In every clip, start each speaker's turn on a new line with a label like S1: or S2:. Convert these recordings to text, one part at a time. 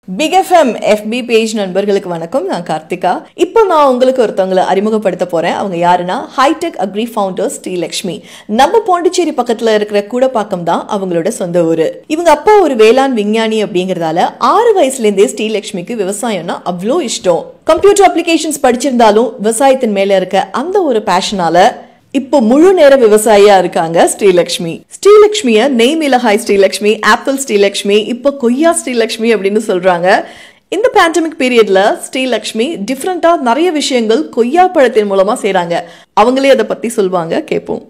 S1: big FM எஃபி page நண்பர்களுக்கு வணக்கம் நான் கார்த்திகா இப்போ நான் உங்களுக்கு ஒருத்தவங்களை அறிமுகப்படுத்த போறேன் அவங்க யாருன்னா ஹைடெக் அக்ரி ஃபவுண்டர் ஸ்ரீலக்ஷ்மி நம்ம பாண்டிச்சேரி பக்கத்துல இருக்கிற கூடப்பாக்கம் தான் அவங்களோட சொந்த ஊரு இவங்க அப்பா ஒரு வேளாண் விஞ்ஞானி அப்படிங்கறதால ஆறு வயசுல இருந்தே ஸ்ரீலக்ஷ்மிக்கு விவசாயம்னா அவ்வளோ இஷ்டம் கம்ப்யூட்டர் அப்ளிகேஷன்ஸ் படிச்சிருந்தாலும் விவசாயத்தின் மேல இருக்க அந்த ஒரு பேஷனால இப்போ முழு நேர விவசாயியா இருக்காங்க ஸ்ரீலக்ஷ்மி ஸ்ரீலக்ஷ்மிய நெய் மிளகாய் ஸ்ரீலக்ஷ்மி ஆப்பிள் ஸ்ரீலக்ஷ்மி இப்போ கொய்யா ஸ்ரீலக்ஷ்மி அப்படின்னு சொல்றாங்க இந்த பேண்டமிக் பீரியட்ல ஸ்ரீலக்ஷ்மி டிஃப்ரெண்டா நிறைய விஷயங்கள் கொய்யா பழத்தின் மூலமா செய்றாங்க அவங்களே அதை பத்தி சொல்லுவாங்க கேட்போம்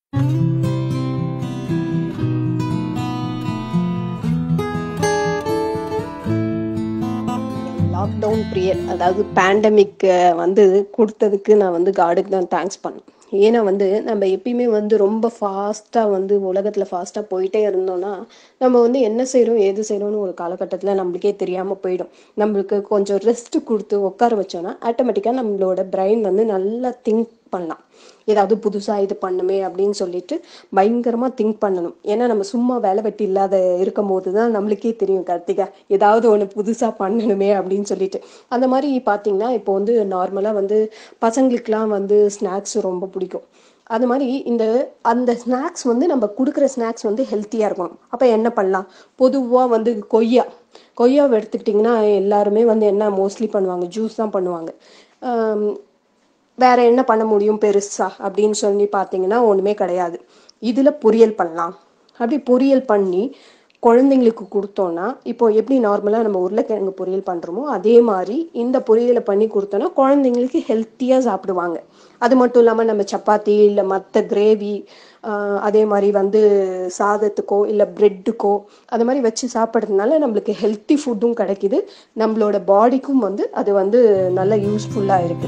S2: லாக்டவுன் பீரியட் அதாவது பேண்டமிக் வந்து கொடுத்ததுக்கு நான் வந்து காடுக்கு தான் தேங்க்ஸ் பண்ணேன் ஏன்னா வந்து நம்ம எப்பயுமே வந்து ரொம்ப ஃபாஸ்ட்டாக வந்து உலகத்தில் ஃபாஸ்ட்டாக போயிட்டே இருந்தோம்னா நம்ம வந்து என்ன செய்கிறோம் ஏது செய்கிறோம்னு ஒரு காலகட்டத்தில் நம்மளுக்கே தெரியாமல் போயிடும் நம்மளுக்கு கொஞ்சம் ரெஸ்ட் கொடுத்து உட்கார வச்சோன்னா ஆட்டோமேட்டிக்காக நம்மளோட பிரெயின் வந்து நல்லா திங்க் பண்ணலாம் ஏதாவது புதுசாக இது பண்ணுமே அப்படின்னு சொல்லிட்டு பயங்கரமாக திங்க் பண்ணணும் ஏன்னா நம்ம சும்மா வேலை வெட்டி இல்லாத இருக்கும் போது தான் நம்மளுக்கே தெரியும் கார்த்திகா ஏதாவது ஒன்று புதுசாக பண்ணணுமே அப்படின்னு சொல்லிட்டு அந்த மாதிரி பார்த்தீங்கன்னா இப்போ வந்து நார்மலாக வந்து பசங்களுக்குலாம் வந்து ஸ்நாக்ஸ் ரொம்ப பிடிக்கும் அது மாதிரி இந்த அந்த ஸ்நாக்ஸ் வந்து நம்ம கொடுக்குற ஸ்நாக்ஸ் வந்து ஹெல்த்தியாக இருக்கணும் அப்போ என்ன பண்ணலாம் பொதுவாக வந்து கொய்யா கொய்யாவை எடுத்துக்கிட்டிங்கன்னா எல்லாருமே வந்து என்ன மோஸ்ட்லி பண்ணுவாங்க ஜூஸ் தான் பண்ணுவாங்க ஆம், வேற என்ன பண்ண முடியும் பெருசா அப்படின்னு சொல்லி பார்த்தீங்கன்னா ஒண்ணுமே கிடையாது இதுல பொரியல் பண்ணலாம் அப்படி பொரியல் பண்ணி குழந்தைங்களுக்கு கொடுத்தோம்னா இப்போ எப்படி நார்மலா நம்ம உருளைக்கிழங்கு பொரியல் பண்றோமோ அதே மாதிரி இந்த பொரியலை பண்ணி கொடுத்தோம்னா குழந்தைங்களுக்கு ஹெல்த்தியா சாப்பிடுவாங்க அது மட்டும் இல்லாம நம்ம சப்பாத்தி இல்ல மற்ற கிரேவி அதே மாதிரி வந்து சாதத்துக்கோ இல்லை பிரெட்டுக்கோ அது மாதிரி வச்சு சாப்பிட்றதுனால நம்மளுக்கு ஹெல்த்தி ஃபுட்டும் கிடைக்குது நம்மளோட பாடிக்கும் வந்து அது வந்து நல்ல யூஸ்ஃபுல்லாக இருக்கு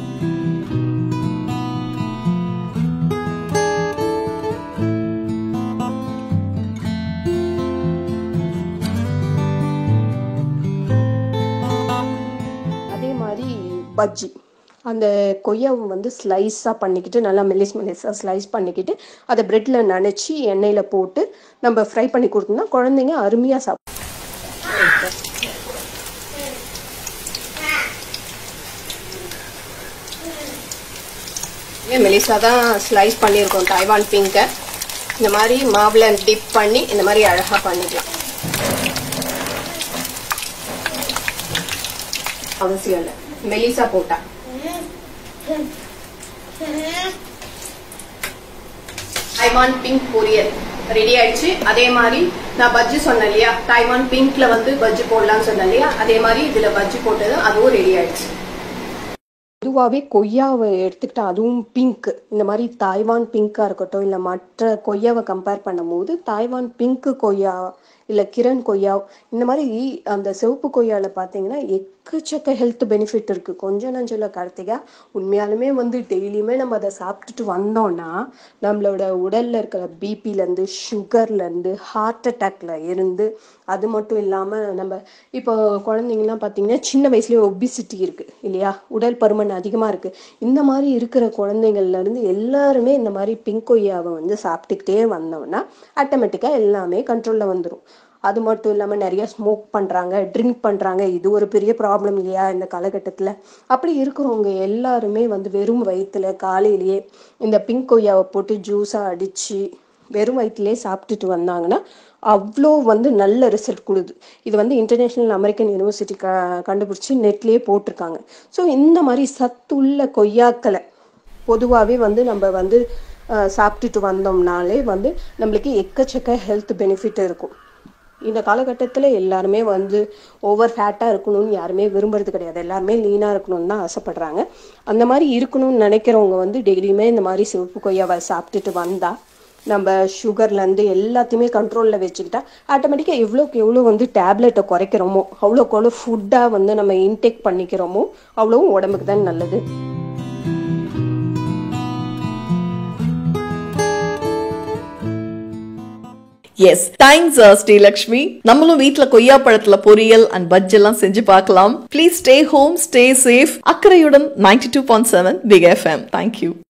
S2: அதே மாதிரி பஜ்ஜி அந்த கொய்யாவை வந்து ஸ்லைஸாக பண்ணிக்கிட்டு நல்லா மெலிஸ் மெலிஸாக ஸ்லைஸ் பண்ணிக்கிட்டு அதை ப்ரெட்டில் நனைச்சி எண்ணெயில் போட்டு நம்ம ஃப்ரை பண்ணி கொடுத்தோம்னா குழந்தைங்க அருமையாக சாப்பிடும் மெலிஸாக தான் ஸ்லைஸ் பண்ணியிருக்கோம் தைவான் பிங்கை இந்த மாதிரி மாவில் டிப் பண்ணி இந்த மாதிரி அழகாக பண்ணிக்கலாம் அவசியம் இல்லை மெலிசா போட்டா தைவான் பிங்க் பொரியல் ரெடி ஆயிடுச்சு அதே மாதிரி நான் பஜ்ஜி சொன்னேன் இல்லையா தைவான் பிங்க்ல வந்து பஜ்ஜி போடலாம்னு சொன்னேன் இல்லையா அதே மாதிரி இதுல பஜ்ஜி போட்டது அதுவும் ரெடி ஆயிடுச்சு பொதுவாகவே கொய்யாவை எடுத்துக்கிட்டா அதுவும் பிங்க் இந்த மாதிரி தாய்வான் பிங்காக இருக்கட்டும் இல்லை மற்ற கொய்யாவை கம்பேர் பண்ணும்போது தாய்வான் பிங்க் கொய்யா இல்லை கிரண் கொய்யா இந்த மாதிரி அந்த சிவப்பு கொய்யாவில் பார்த்தீங்கன்னா எக்கச்சக்க ஹெல்த் பெனிஃபிட் இருக்குது கொஞ்சம் நஞ்சல கார்த்திகா உண்மையாலுமே வந்து டெய்லியுமே நம்ம அதை சாப்பிட்டுட்டு வந்தோம்னா நம்மளோட உடலில் இருக்கிற பிபிலேருந்து சுகர்லேருந்து ஹார்ட் அட்டாக்ல இருந்து அது மட்டும் இல்லாமல் நம்ம இப்போ குழந்தைங்கலாம் பார்த்தீங்கன்னா சின்ன வயசுலேயே ஒபிசிட்டி இருக்குது இல்லையா உடல் பருமன் அதிகமாக இருக்குது இந்த மாதிரி இருக்கிற குழந்தைங்கள்ல இருந்து எல்லாருமே இந்த மாதிரி பிங்க் கொய்யாவை வந்து சாப்பிட்டுக்கிட்டே வந்தோம்னா ஆட்டோமேட்டிக்காக எல்லாமே கண்ட்ரோலில் வந்துடும் அது மட்டும் இல்லாமல் நிறைய ஸ்மோக் பண்ணுறாங்க ட்ரிங்க் பண்ணுறாங்க இது ஒரு பெரிய ப்ராப்ளம் இல்லையா இந்த காலகட்டத்தில் அப்படி இருக்கிறவங்க எல்லாருமே வந்து வெறும் வயிற்றுல காலையிலேயே இந்த பிங்க் கொய்யாவை போட்டு ஜூஸாக அடித்து வெறும் வயிற்றுலேயே சாப்பிட்டுட்டு வந்தாங்கன்னா அவ்வளோ வந்து நல்ல ரிசல்ட் கொடுது இது வந்து இன்டர்நேஷ்னல் அமெரிக்கன் யூனிவர்சிட்டி க கண்டுபிடிச்சி நெட்லேயே போட்டிருக்காங்க ஸோ இந்த மாதிரி சத்துள்ள கொய்யாக்களை பொதுவாகவே வந்து நம்ம வந்து அஹ், சாப்பிட்டுட்டு வந்தோம்னாலே வந்து நம்மளுக்கு எக்கச்சக்க ஹெல்த் பெனிஃபிட் இருக்கும் இந்த காலகட்டத்தில் எல்லாருமே வந்து ஓவர் ஃபேட்டாக இருக்கணும்னு யாருமே விரும்புறது கிடையாது எல்லாருமே லீனாக இருக்கணும்னு தான் ஆசைப்படுறாங்க அந்த மாதிரி இருக்கணும்னு நினைக்கிறவங்க வந்து டெய்லியுமே இந்த மாதிரி சிவப்பு கொய்யாவை சாப்பிட்டுட்டு வந்தா நம்ம சுகர்லேருந்து எல்லாத்தையுமே கண்ட்ரோலில் வச்சுக்கிட்டா ஆட்டோமேட்டிக்காக எவ்வளோக்கு எவ்வளோ வந்து டேப்லெட்டை குறைக்கிறோமோ அவ்வளோக்கு அவ்வளோ ஃபுட்டாக வந்து நம்ம இன்டேக் பண்ணிக்கிறோமோ அவ்வளவும் உடம்புக்கு தான் நல்லது
S1: எஸ் தேங்க்ஸ் ஸ்ரீலக்ஷ்மி நம்மளும் வீட்ல கொய்யா பழத்துல பொரியல் அண்ட் பஜ் எல்லாம் செஞ்சு பார்க்கலாம் please stay home stay safe அக்கறையுடன் ninety two point seven big FM thank you